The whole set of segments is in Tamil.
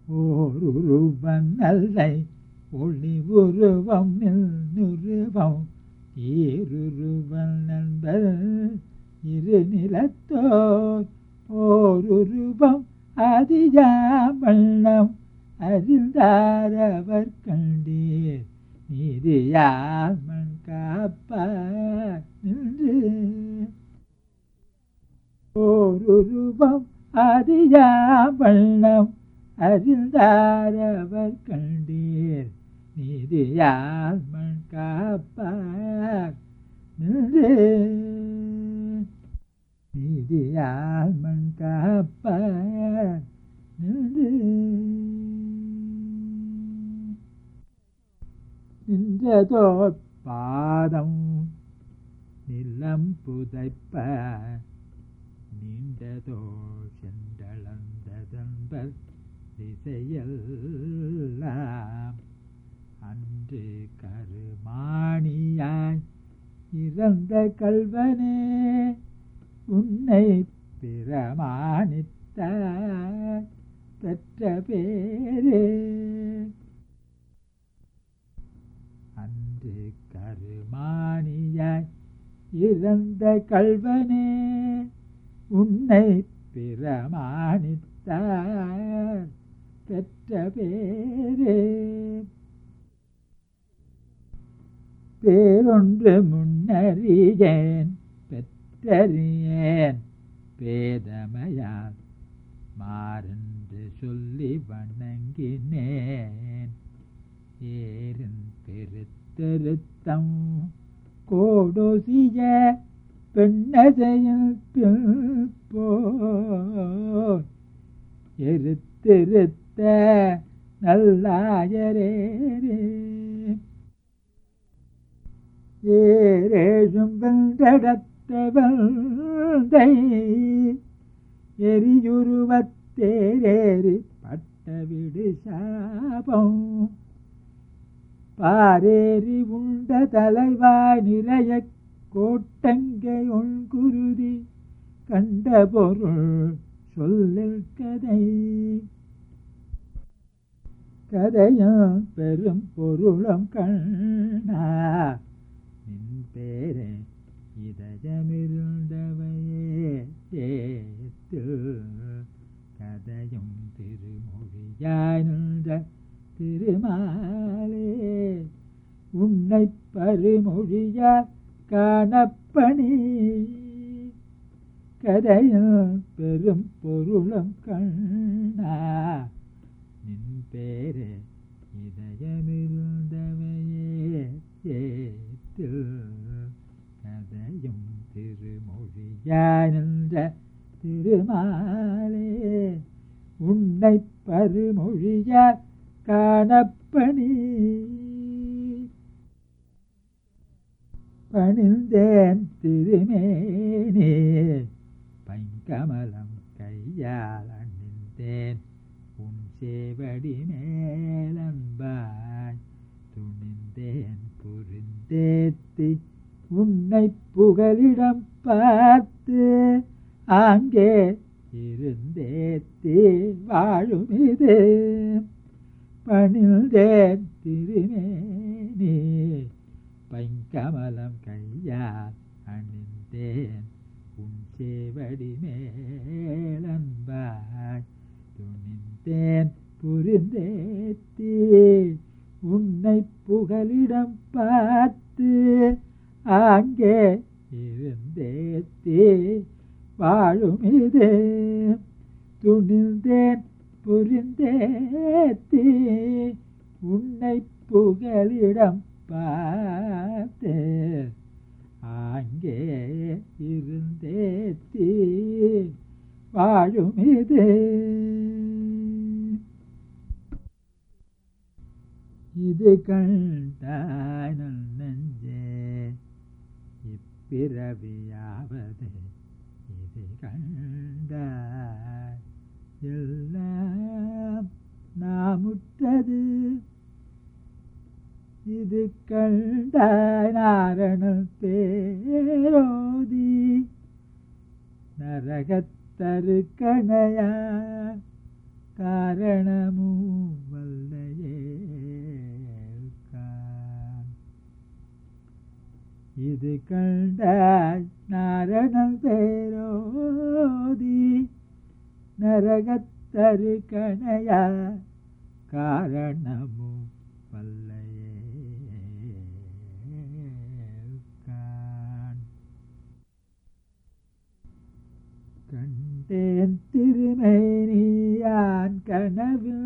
ஓருருவன் நல்லை ஒளி உருவம் நின்னுருவம் ஈருருவன் நண்பர் இரு நிலத்தோர் ஓருருவம் அதிஜாமண்ணம் அறிந்தாரவர் கண்டீர் நீதியால் மண் காப்பார் நின்று ஓருருவம் அதிஜாமண்ணம் அறிந்தாரவர் கண்டீர் நீதியால் மண் காப்பார் நின்று நீதியால் மண் காப்பார் நின்று நின்றதோர் பாதம் நிலம் புதைப்ப நீண்டதோர் சென்றளந்ததன்பர் திசையெல்லாம் அன்று கருமாணியாய் இறந்த கல்வனே உன்னை பிரமாணித்த பெற்ற பேரே அன்று கருமாணியாய் இறந்த கல்வனே உன்னை பிரமாணித்தார் பெற்ற பேரே பேரொன்று முன்னறியேன் பெற்றறியேன் பேதமையால் மாறென்று சொல்லி வணங்கினேன் ஏரின் பெருத்தெருத்தம் கோடோசிய பெண்ணதையில் போய் எருத்திருத்த நல்லாயரேரே ஏரேழும் வென்றடத்தவந்தை எரியுருவத்தேரேறி பட்டவிடு சாபம் பாரேறி உண்ட தலைவாய் நிறைய கோட்டங்கை குருதி கண்ட பொருள் சொல்லில் கதை கதையும் பெரும் பொருளும் கண்ணா நின் பேரே இதயமிருந்தவையே ஏத்து கதையும் திருமொழியாய் நின்ற திருமாலே உன்னை பருமொழியார் காணப்பணி கதையும் பெரும் பொருளும் கண்ணா நின் பேரே இதயமிருந்தவையே ஏத்து கதையும் திருமொழியாய் நின்ற திருமாலே உன்னை பருமொழியார் காணப்பணி பணிந்தேன் திருமேனே பைங்கமலம் கையால் அணிந்தேன் உன் சேவடி மேலன்பாய் துணிந்தேன் புரிந்தேத்தி உன்னை புகலிடம் பார்த்து ஆங்கே இருந்தேத்தி வாழும் இது பணிந்தேன் திருமேனி பைங்கமலம் கையால் அணிந்தேன் உன் சேவடி மேலன்பாய் துணிந்தேன் புரிந்தேத்தி உன்னை புகலிடம் பார்த்து அங்கே இருந்தேத்தி வாழும் இது துணிந்தேன் புரிந்தேத்தி உன்னை புகலிடம் பார்த்து அங்கே இருந்தேத்தி வாழும் இது இது கண்டாய் நல் நெஞ்சே இப்பிறவியாவது இது கண்டாய் எல்லாம் நாமுற்றது இது கண்டாய் நாரணல் தேரோதி நரகத்தரு கணையார் காரணமும் வல்லையே காண். இது கண்டாய் நாரணம் பேரோதி நரகத்தரு கணையா காரணமும் வல்லையே காண். கண்டேன் திருமேனியான் கனவு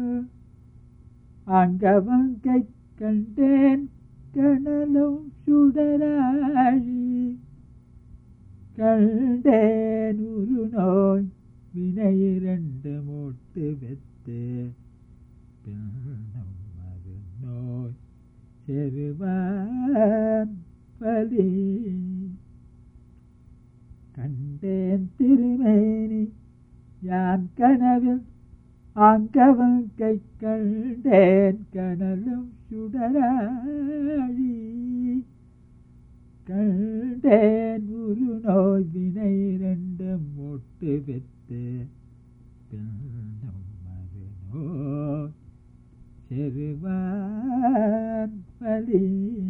ஆங்கவன் கை கண்டேன் கனலும் சுடராழி கண்டேன் ஒரு நோய் வினை இரண்டு மூட்டு வெத்து பின்னும் அது நோய் செருவான் பலி கண்டேன் திருமேனி யான் கனவில் ஆங்கவன் கை கண்டேன் கனலும் சுடராழி கண்டேன் ஒரு நோய் வினை இரண்டும் மொட்டு வெத்து பின்னும் அது நோய் செருவான் பலி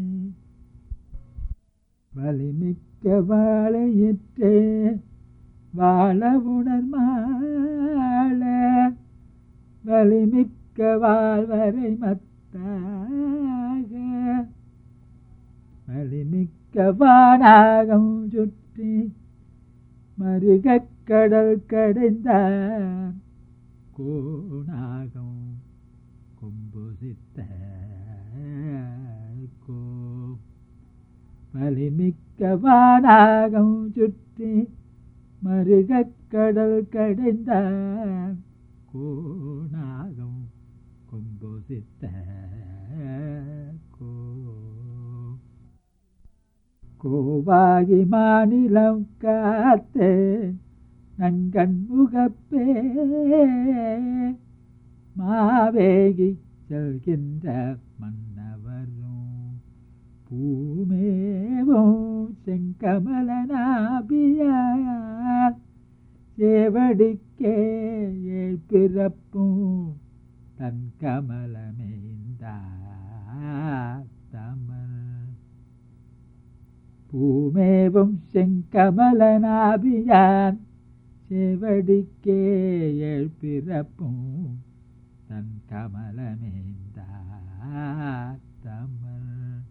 வலிமிக்க வாழையிற்றே வாழ உணர்மாள வலிமிக்க வாழ்வரை மத்தாக வலிமிக்க வானாகம் சுற்றி மருகக் கடல் கடைந்தான் கோணாகம் கொம்புசித்த கோ வலிமிக்க வானாகம் சுற்றி மருகக் கடல் கடைந்தான் கோணாகம் கொம்புசித்த கோ கோவாகி மாநிலம் காத்தே நங்கன் முகப்பே மாவேகி செல்கின்ற மன்னவரும் பூமேவும் செங்கமலனாபியார் சேவடிக்கே ஏழ் பிறப்பும் தன் கமலமேந்தார் தமிழ் பூமேவும் செங்கமலனாபியான் செவடிக்கே ஏழ் பிறப்பும் தன் கமலமேந்தார் தமிழ்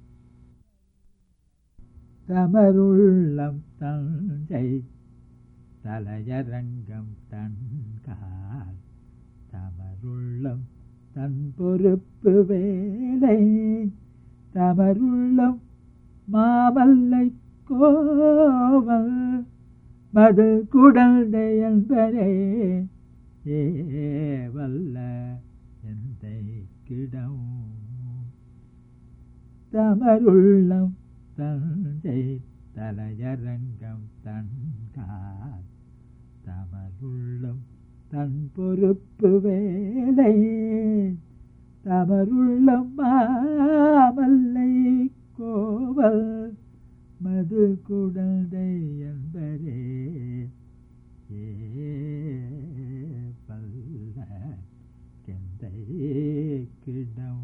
தமருள்ளம் தஞ்சை தலையரங்கம் தன்கால் தமருள்ளம் தன் பொறுப்பு வேலை தமருள்ளம் மாமல்லை கோவல் மது குடந்தை என்பரே ஏ வல்ல எந்தை கிடம் தமருள்ளம் தஞ்சை தலையரங்கம் தன்கால் தமருள்ளம் தன் பொறுப்பு வேலை தமருள்ளம் மாமல்லை கோவல் மது குடந்தை என்பரே ஏ பல்ல கெந்தை கிடம்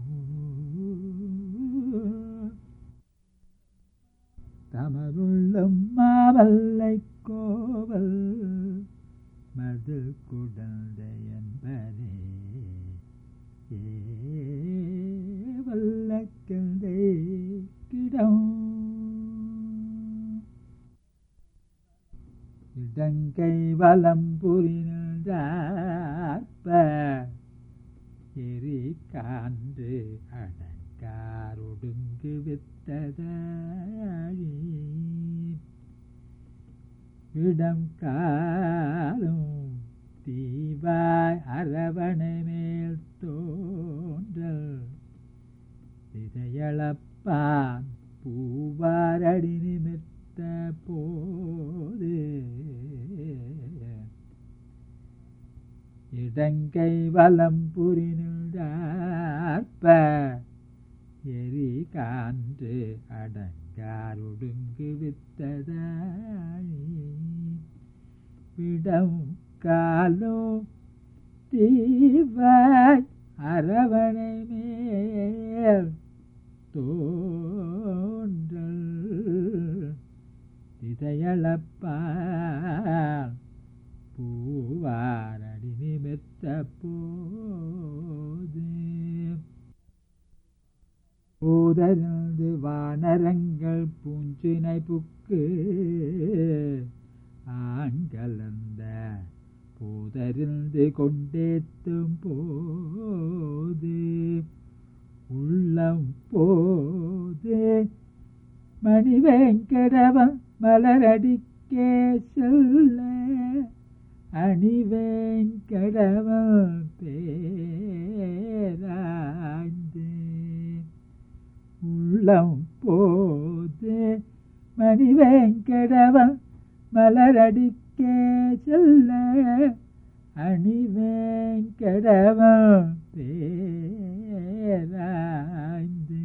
தமருள்ளம் மாவல்லை கோவல் மது குடந்தை என்பரே ஏ வல்லக்கந்தை கிடம் இடங்கை வலம் புரிந்தார்ப்ப எரி காண்டு அடங்காரொடுங்கு வித்ததாழி இடம் காலும் தீவாய் அரவணை மேல் தோன்றல் திசையளப்பான் பூவாரடி நிமித்த போது இடங்கை வலம் புரிந்தார்ப்ப எரி கான்று அடங்காரொடுங்கு வித்ததாழி விடம் காலோ தீவாய் அரவணை மேல் தோன்றல் திசையளப்பால் பூவாரடி நிமித்த போது பூதருந்து வானரங்கள் பூஞ்சினை புக்கு ஆண்கலந்த பூதறிந்து கொண்டேத்தும் போது உள்ளம் போது மணிவேங்கடவன் மலரடிக்கே சொல்ல அணிவேங்கடவன் பேராய்ந்து உள்ளம் போது மணிவேங்கடவன் மலரடிக்கே செல்ல அணிவேங்கடவன் பேராய்ந்து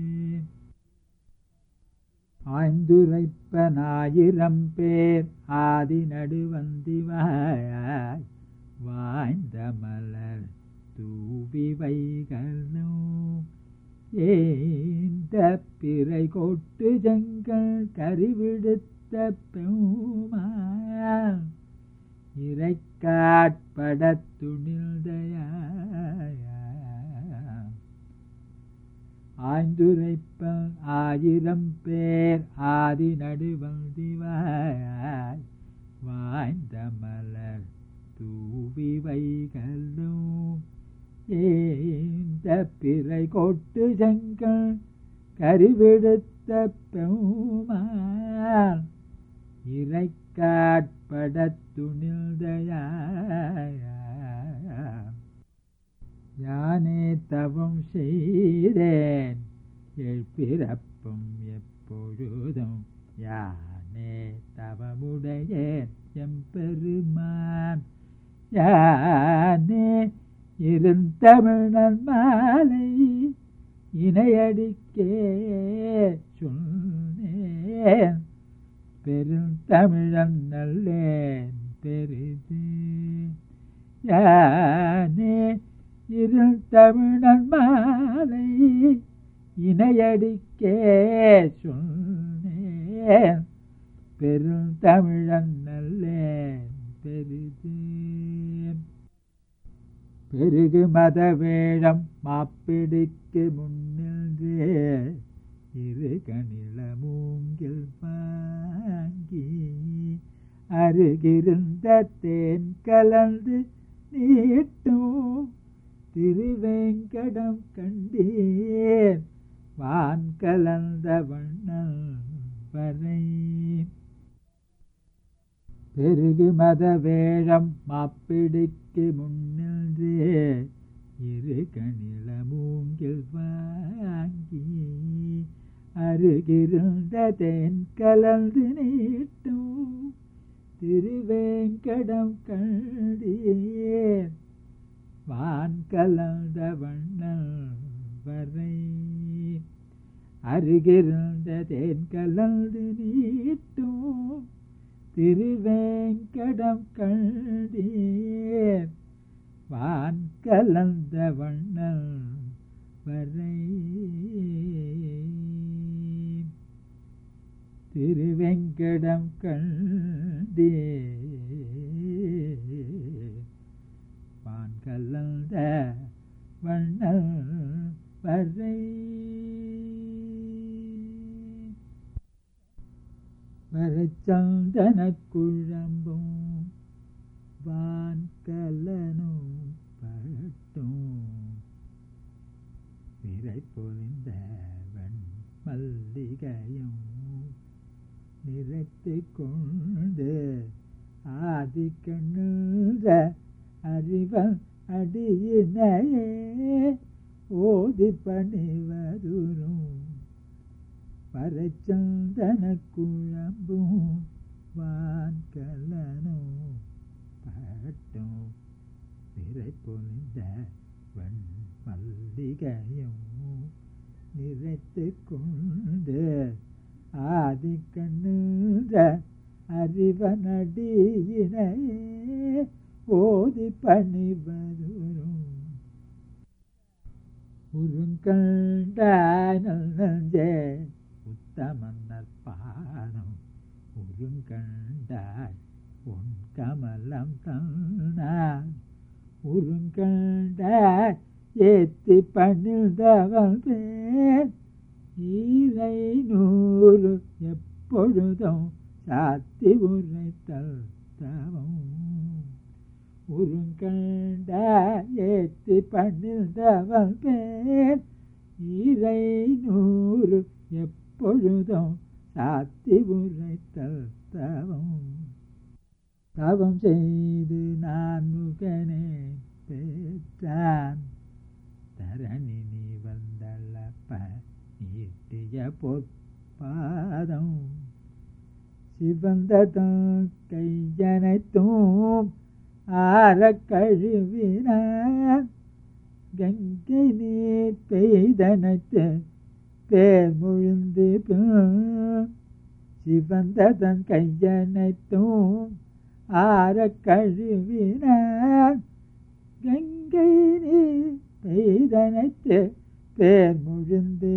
ஆய்ந்துரைப்பனாயிரம் பேர் ஆதி நடுவந்திவாய் வாய்ந்த மலர் தூவி வைகளும் ஏந்த பிறை கொட்டு ஜங்கள் கறிவிடுத்த பெருமான் இறைக்காட்படத் துணில்தையாய் ஆய்ந்துரைப்பன் ஆயிரம் பேர் ஆதி நடுவந்திவாய் வாய்ந்த மலர் தூவி வைகளும் ஏந்த பிறை கொட்டு செங்கல் கருவெடுத்த பெருமான் இறைக்காட்படத் துணில்தையாய் யானே தவம் செய்தேன் எழுப்பிறப்பும் எப்பொழுதும் யானே தவமுடையேன் எம்பெருமான் யானே இருந்தமிழன் மாலை இணையடிக்கே சொன்னேன் பெருந்தமிழன் நல்லேன் பெரிது யானே இருந்தமிழன் மாலை இணையடிக்கே சொன்னேன் பெருந்தமிழன் நல்லேன் பெரிது பெருகு மத வேழம் மாப்பிடிக்கு முன்னின்றே இரு கணில மூங்கில் வாங்கி அருகிருந்த தேன் கலந்து நீட்டும் திருவேங்கடம் கண்டேன் வான் கலந்த வண்ணம் வரை பெருகு மத வேழம் மாப்பிடிக்கு முன்னின்றே இரு கணில மூங்கில் வாங்கி அருகிருந்த தேன் கலந்து நீட்டும் திருவேங்கடம் கண்டேன் வான் கலந்த வண்ணம் வரை அருகிருந்த தேன் கலந்து நீட்டும் திருவேங்கடம் கண்டேன் வான் கலந்த வண்ணம் வரை திருவெங்கடம் கண்டே வான் கலந்த வண்ணம் வரை வரச்சந்தன குழம்பும் வான் கலனும் பட்டும் விரை பொழிந்த வெண் மல்லிகையும் நிறைத்து கொண்டு ஆதி கண்ணுத அறிவன் அடியினையே ஓதி பணிவதுரும் பரச்சந்தன குழம்பும் வான் கலனும் பட்டும் விரை பொழிந்த வெண் மல்லிகையும் நிறைத்து கொண்டு ஆதி கண்ணுத அறிவனடியினையே ஓதி பணிவதுரும் உருங்கண்டாய் நல்நஞ்சே உத்தமன்னர் பாதம் உருங்கண்டாய் உன் கமலம் தன்னான் உருங்கண்டாய் ஏத்தி பணிந்தவன் பேர் ஈரை நூறு எப்பொழுதும் சாத்தி உரைத்தல் தவம் உருங்கண்ட ஏத்தி பணிந்தவன் பேர் ஈரை நூறு எப்பொழுதும் சாத்தி உரைத்தல் தவம் தவம் செய்து நான் முகனே பெற்றான் தரணி நீ வந்தளப்ப நீட்டிய பொற்பாதம் சிவந்ததும் கையனைத்தும் ஆற கழுவினான் கங்கை நீர் பெய்தனத்து பேர் முழுந்து சிவந்ததன் கையனைத்தும் ஆற கழுவினான் கங்கை நீர் பெய்தனத்து பேர் முழுந்து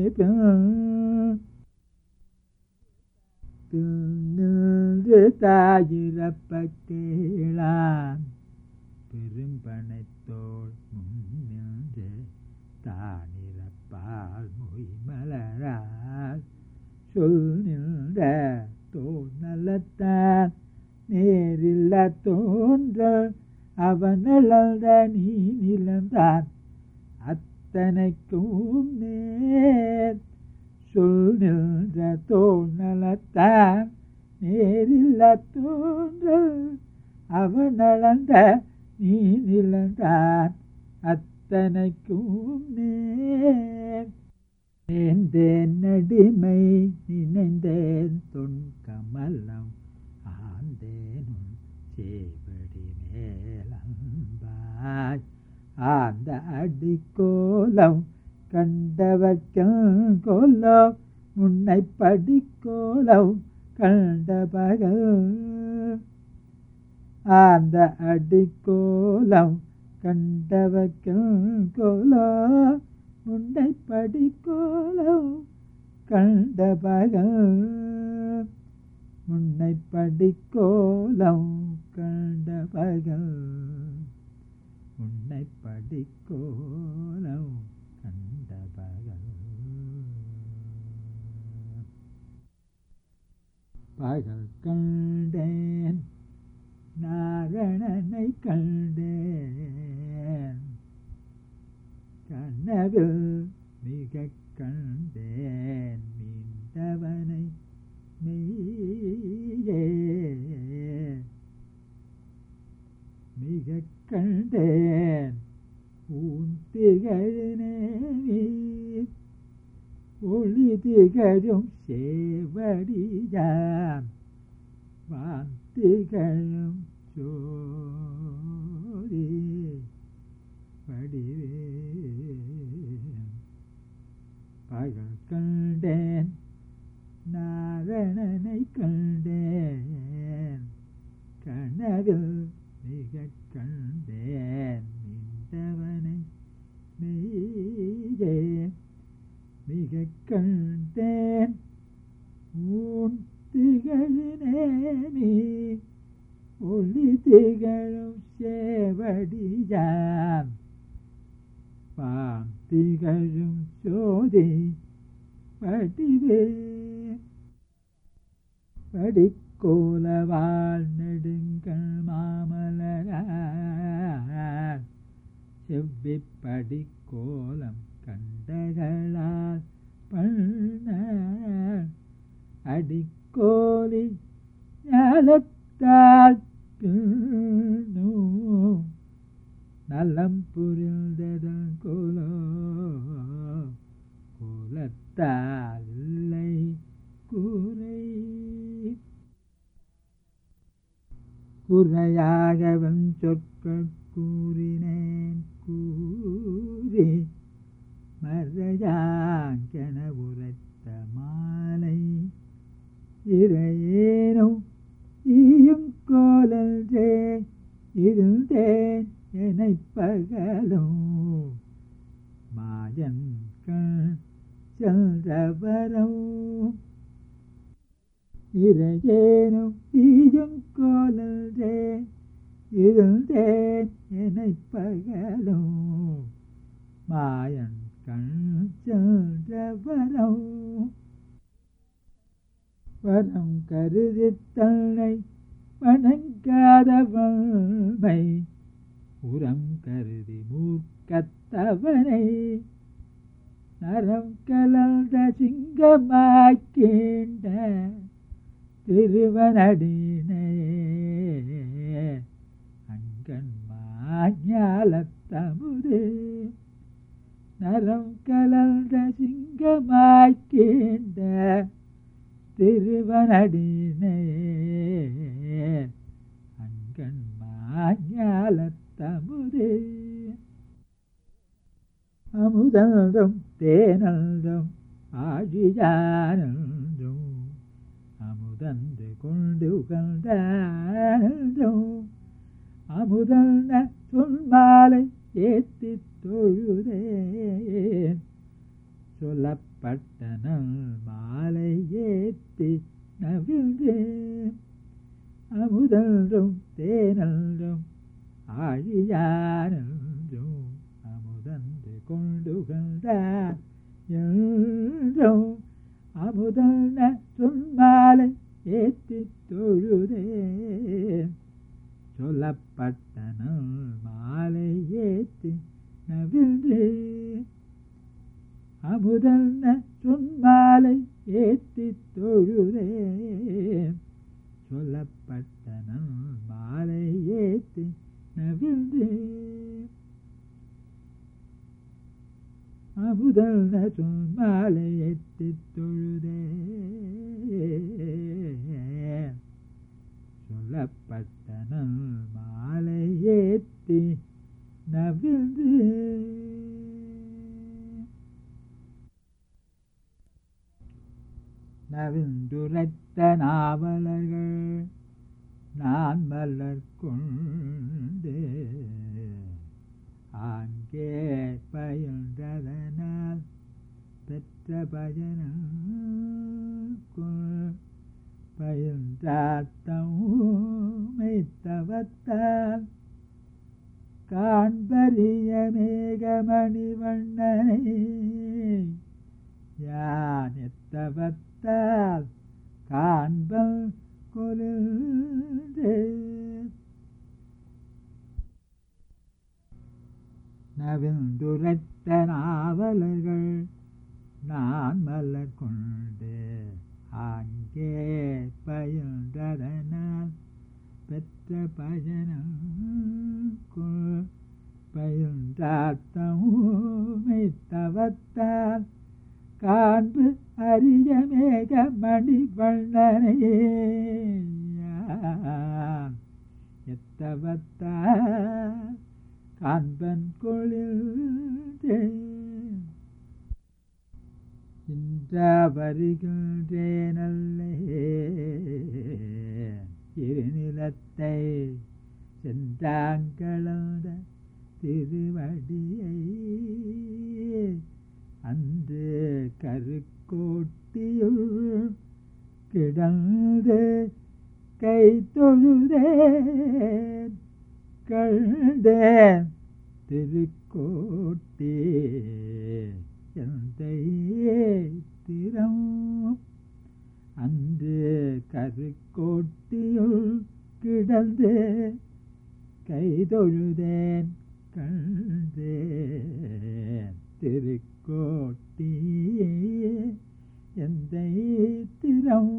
நின்று தாயிரப்ப கேளான் பெரும்பனைத்தோள் முன்னின்று தானிரப்பால் மொய் மலரால் சொல் நின்ற தோல் நலத்தான் நேரில்ல தோன்றல் அவனளந்த நீ நிலந்தான் அத்தனைக்கும் நேர் சொல் நின்ற தோல் நலத்தான் நேரில்ல தோன்றல் அவனளந்த நீ நிலந்தான் அத்தனைக்கும் நேர் நேர்ந்தேன் நடிமை நினைந்தேன் தொன் கமலம் ஆந்தேனும் சேவடி மேலம்பாய் ஆந்த அடிக்கோலம் கண்டவர்க்கும் கோலம் முன்னை படிக்கோலம் கண்ட பகல் ஆந்த அடிக்கோலம் கண்டவர்க்கும் கோலம் முன்னை படிக்கோலம் கண்ட பகல் முன்னை படிக்கோலம் கண்ட பகல் முன்னை படிக்கோலம் கண்ட பகல் பகல் கண்டேன் நாரணனை கண்டேன் கனவில் மிக கண்டேன் மீண்டவனை மெய்யே மிக கண்டேன் உன் திகழினே ஒளி திகழும் சேவடியான் வான் திகழும் சோதி வடிவே பகல் கண்டேன் நாரணனை கண்டேன் கனவில் மிக கண்டேன் மிண்டவனை மெய்யே மிக கண்டேன் உன் திகழினேனி ஒளி திகழும் சேவடியான் பாம் திகழும் சோதி படிவே படிக்கோலவாள் நெடுங்கள் மாமலரால் செவ்வி படிக்கோலம் கண்டகளால் பண்ண அடிக்கோலி ஞாலத்தால் பின்னும் நலம் புரிந்ததன் கோலோ கோலத்தால் இல்லை கூரை குறையாகவன் சொற்கள் கூறினேன் கூறி மறையாங்கென உரைத்த மாலை இறையேனும் ஈயும் கோலன்றே இருந்தே சென்றவரம் இறையேனும் ஈயும் கோலன்றே இருந்தேன் என்னை பகலும் மாயன் கண் சென்றவரம் வரம் கருதி தன்னை வணங்காதவனை உரம் கருதி மூர்க்கத்தவனை நரம் கலந்த சிங்கமாக்கின்ற திருவனடினே அங்கன் மாஞாலத்தமுதே நரம் கலந்த சிங்கமாக்கின்ற திருவனடினே அங்கன் மாஞாலத்தமுதே அமுதம் தேனல்தம் ஆழியானந்தும் அமுதந்து கொண்டு உகழ்ந்தும் அமுதல்ன சொன்மாலை ஏத்தி தொழுதேன் சொல்லப்பட்ட நல் மாலை ஏத்தி நவிழ்ந்தேன் அமுதல்டும் தேனல்டும் ஆழியானந்தும் அமுதந்து கொண்டு உகழ்ந்தார் என்றும் அமுதல்ன சொன்மாலை ஏத்தி தொழுதே சொல்லப்பட்ட நல் மாலை ஏத்தி நவிழ்ந்தே அமுதல்ன சொன்மாலை ஏத்தி தொழுதே சொல்லப்பட்ட நல் மாலை ஏத்தி நவிழ்ந்தே அமுதல்ன சொன்மாலை ஏத்தி தொழுதே சொல்லப்பட்ட நல் மாலை ஏத்தி நவிழ்ந்து நவிந்துரைத்த நாவலர்கள் நான் மலர் கொண்டு ஆங்கே பயின்றதனால் பெற்ற பயனும் பயின்றாத்தமைத்தவத்தால் காண்பரிய மேகமணி வண்ணனை யான் எத்தவத்தால் காண்பல் கொலுந்தே நவிந்துரைத்த நாவலர்கள் நான் மலர் கொண்டு அங்கே பயின்றதனால் பெற்ற பயணம் பயின்றாத்தமை தவத்தால் காண்பு அரிய மேக மணி வண்ணனையே எத்தவத்தால் காண்பன் கொழில் இன்ற வருகின்றேனல்லே இருநிலத்தை சென்றாங்களோட திருவடியை அன்று கருக்கோட்டியுள் கிடந்து கை தொழுதேன் கண்டேன் திருக்கோட்டி எந்தையே திறம் அன்று கருக்கோட்டியுள் கிடந்து கை தொழுதேன் கண்டேன் திருக்கோட்டியே எந்தை திறம்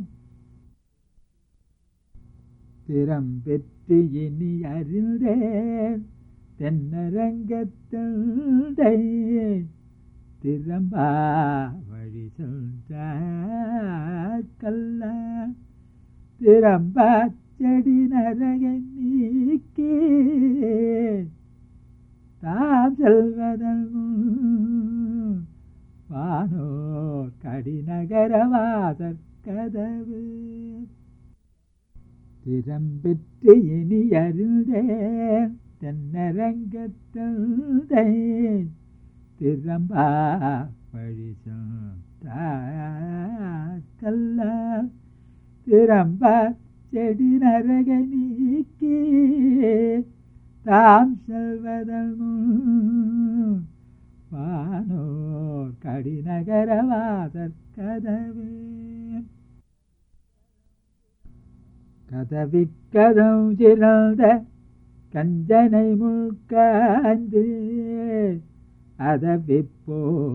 திறம் பெற்று இனி அறிந்தேன் தென்னரங்கத்தந்தை திரும்பா வழி சொல்ற கல்ல திரும்பா செடி நரகை நீக்கே தாம் செல்வதன் வானோர் கடிநகரவாதற் கதவு திறம்பெற்று இனி அறிந்தேன் தென்னரங்கத்தந்தை திரும்பா வழிசம் கல்லால் திறம்பார் செடி நரக நீக்கி தாம் செல்வதன் முன் வானோர் கடிநகரவாதற் கதவு கதவிக்கதம் சிறந்த கஞ்சனை முழ்காந்து அதவிப்போ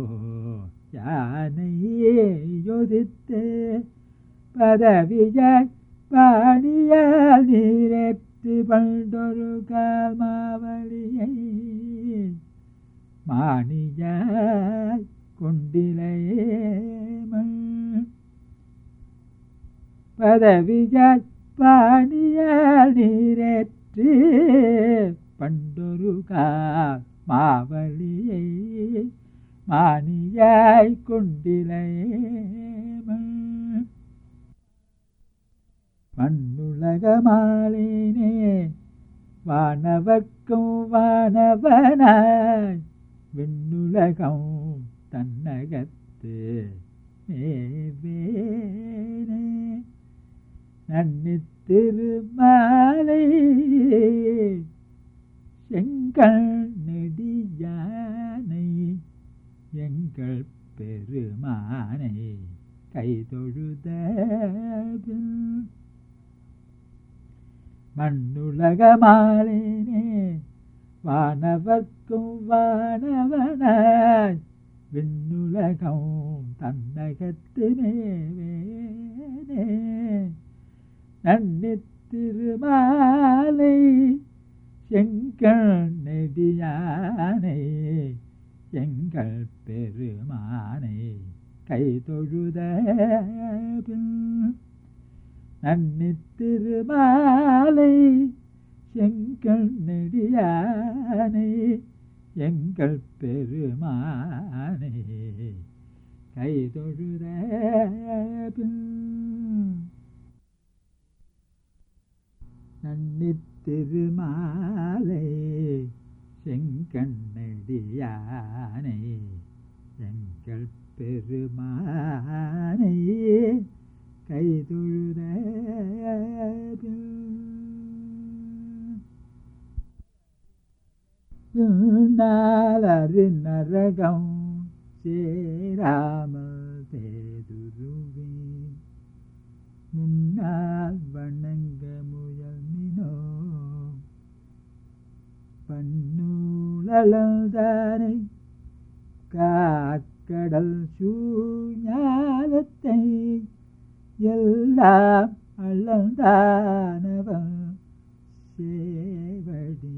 யானையே யோசித்து பதவியாய் பாணியால் நீரேற்று பண்டொரு கால் மாவலியை மாணியாய் கொண்டிலையே மண் பதவியாய் பாணியால் நீரேற்று பண்டொரு கால் மாவலியை மாணியாய் கொண்டிலையே மண் மண்ணுலக மாலினே வானவர்க்கும் வானவனாய் விண்ணுலகம் தன்னகத்து மேவேனே நன்னி திருமாலை செங்கல் நெடியானை எங்கள் பெருமானை கைதொழுத மண்ணுலக மாலினே வானவர்க்கும் வானவனாய் விண்ணுலகம் தன்னகத்து மேவேனே நன்னி திருமாலை செங்கல் நெடியானை எங்கள் பெருமானை கைதொழுத நன்னி திருமாலை செங்கல் நெடியானை எங்கள் பெருமானை கைதொழுத நன்னி திருமாலை செங்கண்ணடியானை எங்கள் பெருமானை கைதொழுத நாளறி நரகம் சேராமல் தேதுருவே முன்னால் வணங்க முயல்மினோ பன்னூழல்தானை காக்கடல் சூஞாலத்தை எல்லாம் அளந்தானவன் சேவடி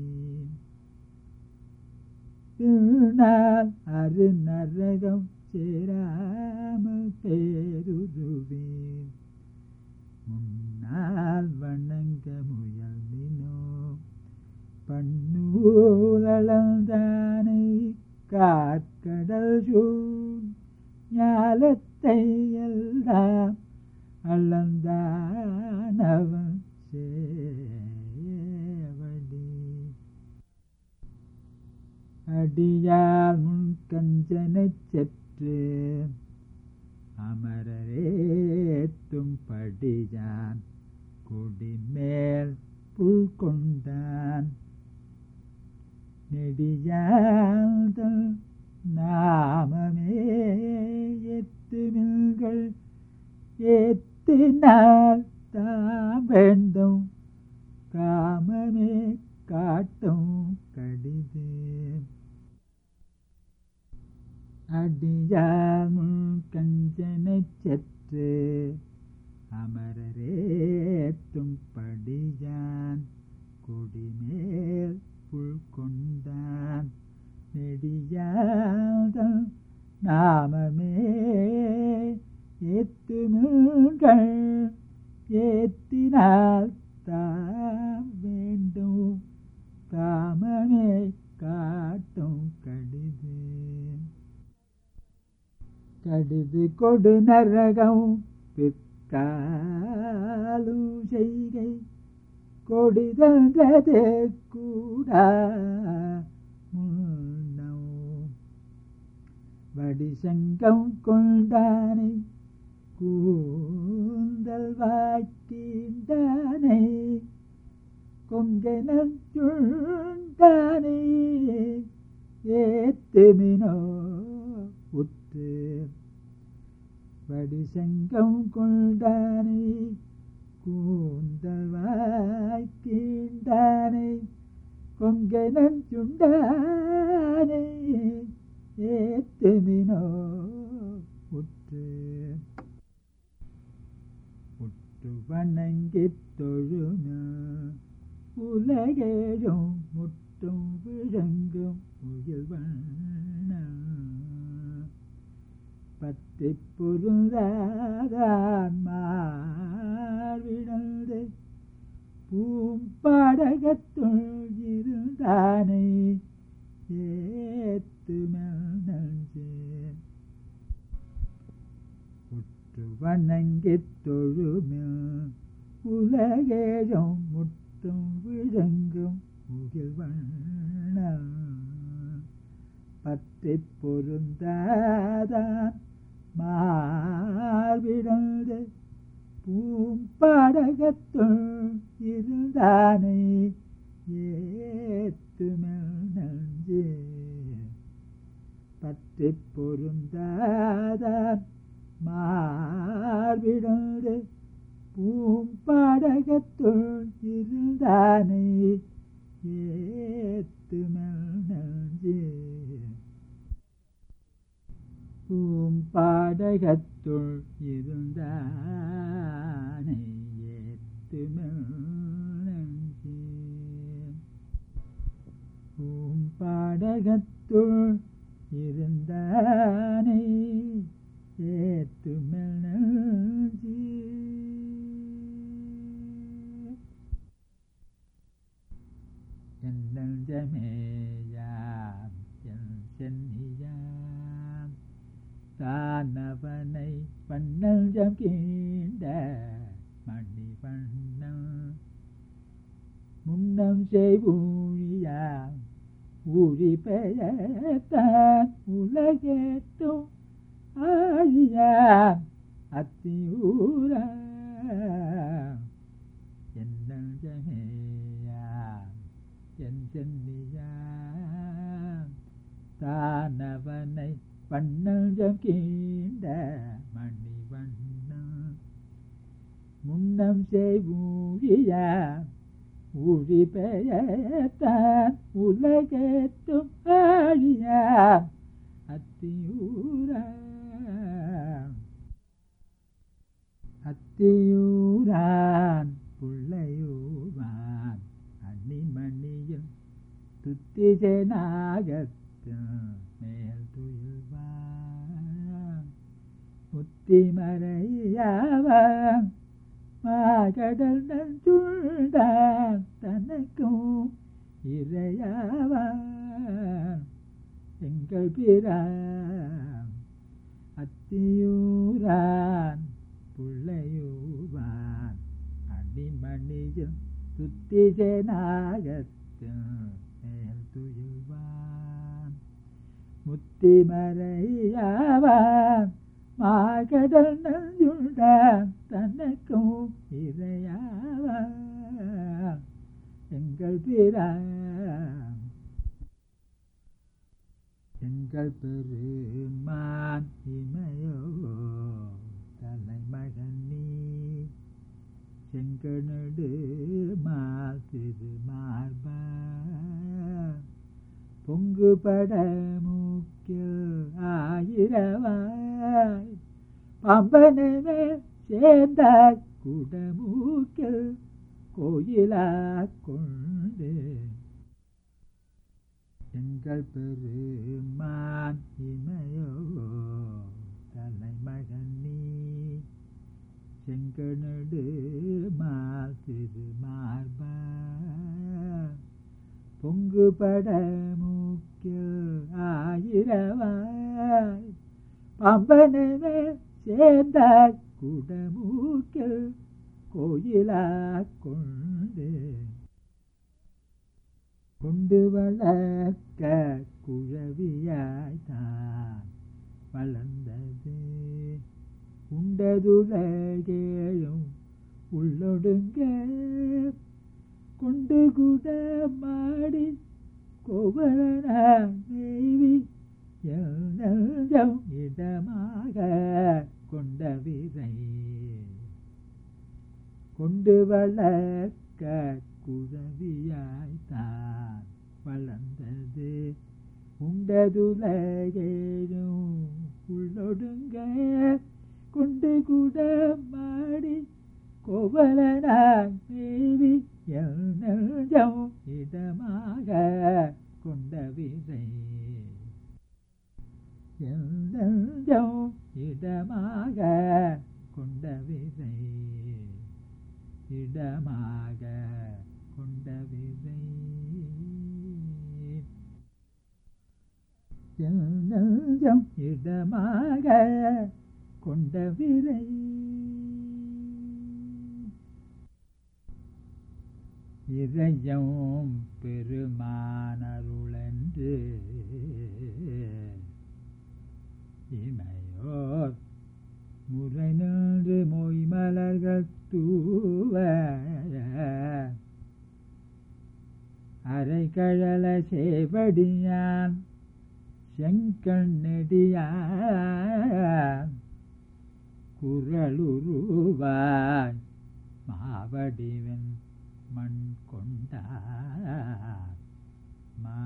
திருநாள் அரு நரகம் சேராமல் பேருருவேன் முன்னால் வணங்க முயல்மினோ பண்ணூழந்தானை காற்கடல் சூழ் ஞாலத்தை எல்லாம் அளந்தானவன் சேவடி அடியார் முன் கஞ்சனைச் செற்று அமரரேத்தும் படியான் கொடிமேல் புல் கொண்டான் நெடியாந்தல் நாமமே எத்துமில்கள் ஏத்தினால் தாம் வேண்டும் காமமே காட்டும் கடிது அடியாமும் கஞ்சனைச் செற்று அமரரேத்தும் படியான் கொடிமேல் புல் கொண்டான் நெடியாதல் நாமமே ஏத்துமிழ்கள் ஏத்தினால் தாம் வேண்டும் காமமே காட்டும் கடிது கடிது கொடு நரகம் பிற்காலும் செய்கை கொடிதன்றதே கூட முன்னோ வடிசங்கம் கொண்டானை கூந்தல் வாய்த்தீண்டானை கொங்கனன் சுண்டானை ஏத்துமினோ உற்று வடிசங்கம் கொண்டானை கூந்தல் வாய்த்தீண்டானை கொங்கனன் சுண்டானை ஏத்துமினோ உற்று உற்று வணங்கித் தொழும உலகேழும் முட்டும் விழங்கும் உயிர் வண்ண பத்தி பொருந்தாதான் மார்விடந்து பூம்பாடகத்துள் இருந்தானை ஏத்துமேன் உற்று வணங்கித் தொழுமே உலகேழும் முட்டும் விழங்கும் முகில் வண்ண பற்றி பொருந்தாதான் மார்பிடந்து பூம்பாடகத்துள் இருந்தானை ஏத்துமே பற்றி பொருந்தாதான் மார்பிடந்து பூம்பாடகத்துள் இருந்தானை ஏத்துமே பூம்பாடகத்துள் இருந்தானை ஏத்துமே பூம்பாடகத்துள் இருந்தானை ஏத்துமெனஞ்சி என்னஞ்சமேயாம் என் சென்னியாம் தானவனை பண்ணஞ்சம் கீண்ட மணி பண்ணம் முன்னம் செய்வூழியாம் ஊழி பெயர்த்தான் உலகேட்டும் ஆழியாம் அத்தியூரா என்னஞ்சமேயாம் என் சென்னியாம் தானவனை பண்ணஞ்சம் கீண்ட மணி வண்ணம் முன்னம் செய்வூழியாம் ஊழி பெயர்த்தான் உலகேற்றும் ஆழியாம் அத்தியூரா அத்தியூரான் புள்ளையூவான் அணிமணியும் துத்திசனாகத்தும் மேல் துயில்வான் முத்திமறையாவான் மாகடல் நஞ்சுண்டான் தனக்கும் இறையாவான் எங்கள் பிறான் அத்தியூரான் புள்ளையூவான் அடிமணியும் துத்திசனாகத்தும் மேல் துயில்வான் முத்திமறையாவான் மாகடல் நஞ்சுண்டான் தனக்கும் இறையாவான் எங்கள் பிறான் எங்கள் பெருமான் இமையோ தலைமகன் நீ செங்கனடு மால் திருமார்பா பொங்குபட மூக்கில் ஆயிரவாய் பம்பனமே சேர்ந்தாய் குடமூக்கில் கோயிலா கொண்டு எங்கள் பெருமான் இமையோ தலைமகன் நீ செங்கனடு மால் திருமார்பா பொங்குபட மூக்கில் ஆயிரவாய் பம்பனமே சேர்ந்தாய் குடமூக்கில் கோயிலா கொண்டு கொண்டு வளர்க்க குழவியாய்தான் வளர்ந்தது உண்டதுலகேழும் உள்ளொடுங்க கொண்டு கூட மாடி கோவலனாய் நெய்வி நெஞ்சம் இடமாக கொண்ட விரை கொண்டு வளர்க்க குழவியாய்த்தான் வளர்ந்தது உண்டதுலகேழும் உள்ளொடுங்க கொண்டு கூட மாடி கோவலனாய் மேவி நெஞ்சம் இடமாக கொண்ட விரை நெஞ்சம் இடமாக கொண்ட விரை இடமாக கொண்ட விரை நெஞ்சம் இடமாக கொண்ட விரை இறையும் பெருமானருளென்று இமையோர் முறை நின்று மொய் மலர்கள் தூவ அரை கழல சேவடியான் செங்கண்ணெடியான் குரலுருவாய் மாவடிவன் மண் கொண்டார் மா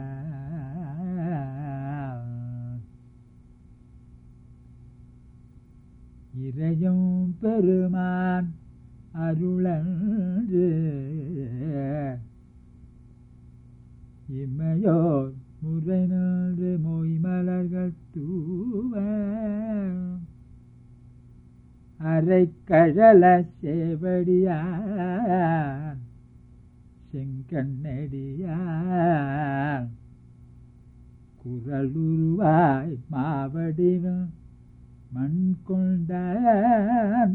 இறையும் பெருமான் அருளன்று இமையோர் முறை நின்று மொய் மலர்கள் தூவ அரை கழல சேவடியான் செங்கண்ணடியான் குரலுருவாய் மாவடிவம் மண் கொண்டான்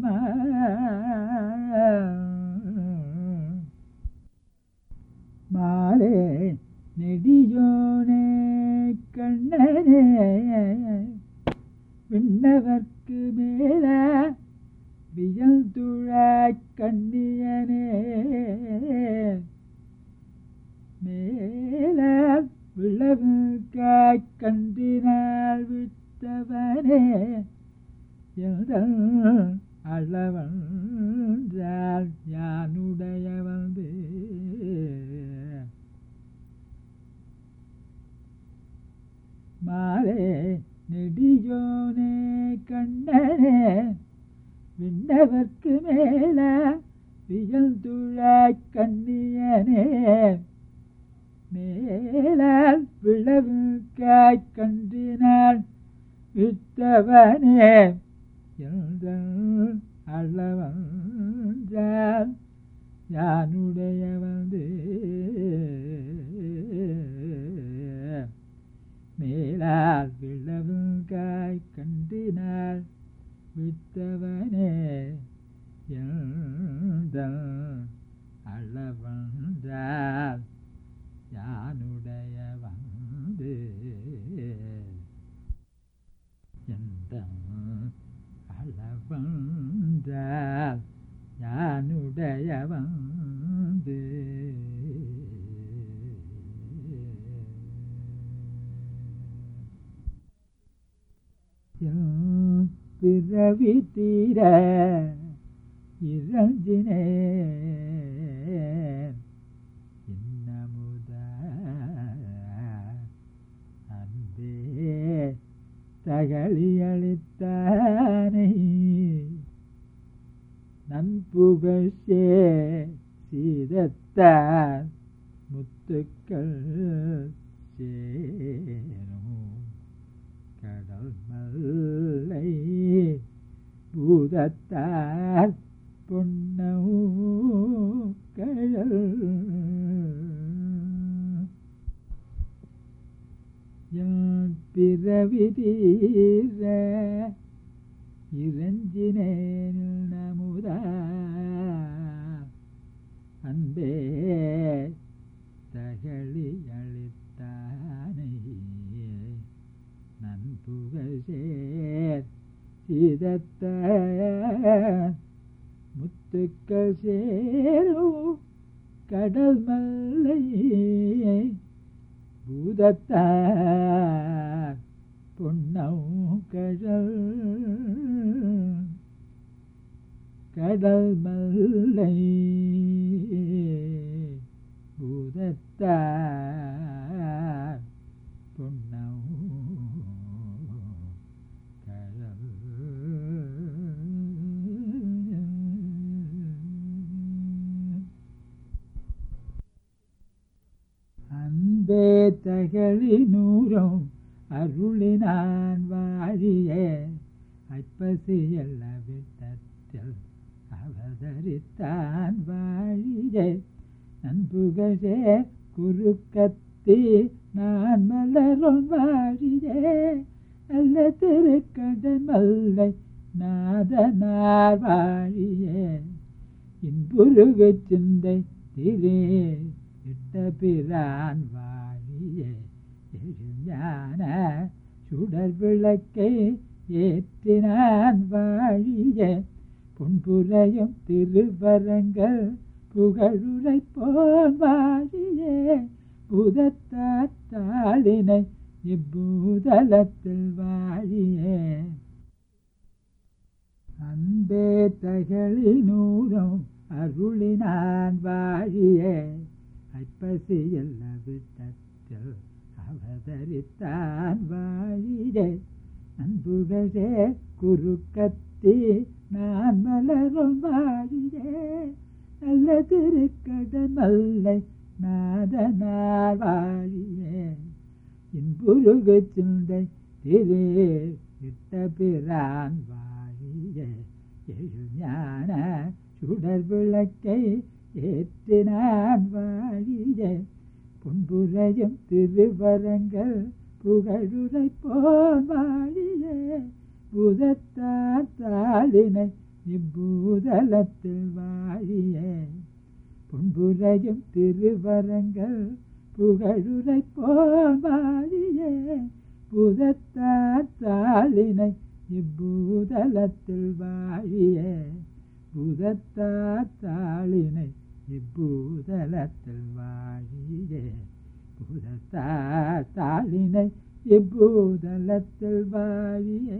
மாலே நெடியோனே கண்ணனே விண்ணவர்க்கு மேல வியல்துழ கண்ணியனே மேல விளவு கண்டினால் விட்டவனே அளவன்றால் யானுடைய வந்து மாலே நெடியோனே கண்ணனே விண்ணவர்க்கு மேல வியல்துழ கண்ணியனே மேலால் விளவு கண்டினால் வித்தவனே அளவன்றால் யானுடைய வந்து மேலால் விளவு காய் கண்டினால் வித்தவனே அளவன்றால் யானுடைய வந்து எந்த அளவன்றால் யானுடைய வந்து பிறவி தீர இறஞ்சினே இன்னமுத அன்பே தகழியளித்தானை நன்புகழ்ச்சே சீதத்தான் முத்துக்கள் சேரும் கடல் மல்லை பூதத்தார் பொன்னவு கழல் யான் பிறவி தீர இறஞ்சினேன் நமுதா அன்பே தகழி அளித்தானை நன்புகழே சீதத்த முத்துக்கள் சேரும் கடல் மல்லை பூதத்தார் பொன்னம் கடல் கடல் மல்லை பூதத்தார் பொன்னம் கடல் அன்பே தகளினூரும் அருளினான் வாழிய அற்பசியல்ல விட்டத்தில் அவதரித்தான் வாழிய நண்புகழே குறுக்கத்தி நான் மலரும் வாழியே நல்ல திருக்கடன் மல்லை நாதனார் வாழியே இன்புருகு சிந்தை திரே இட்ட பிரான் வாழியே எழுஞான சுடர் விளக்கை ஏற்றினான் வாழிய பொன்புரையும் திருவரங்கள் புகழுரை போன் வாழியே புதத்தாளினை இப்பூதலத்தில் வாழியே அன்பே தகளினூரும் அருளினான் வாழியே அற்பசியல் விட்டத்தில் அவதரித்தான் வாழியே அன்புகளே குறுக்கத்தி நான் மலரும் வாழியே நல்ல திருக்கடன் மல்லை நாதனார் வாழியே இன்புருகு சிந்தை திரு இட்ட பிரான் வாழிய எழுஞான சுடர் விளக்கை ஏற்றினான் வாழிய பொன்புரையும் திருவரங்கள் புகழுரை போன் வாழியே புதத்தார் தாளினை இப்பூதலத்தில் வாழியே பொன்புரையும் திருவரங்கள் புகழுரை போன் வாழியே புதத்தார் தாளினை இப்பூதலத்தில் வாழியே புதத்தார் தாளினை இப்பூதலத்தில் வாழியே புதத்தார் தாளினை இப்பூதலத்தில் வாழியே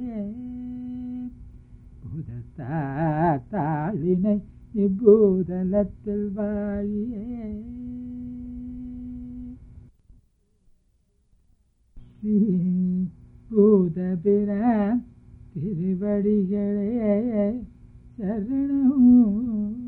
புதத்தார் தாளினை இப்பூதலத்தில் வாழியே ஸ்ரீ பூதபிரான் திருவடிகளே சரணம்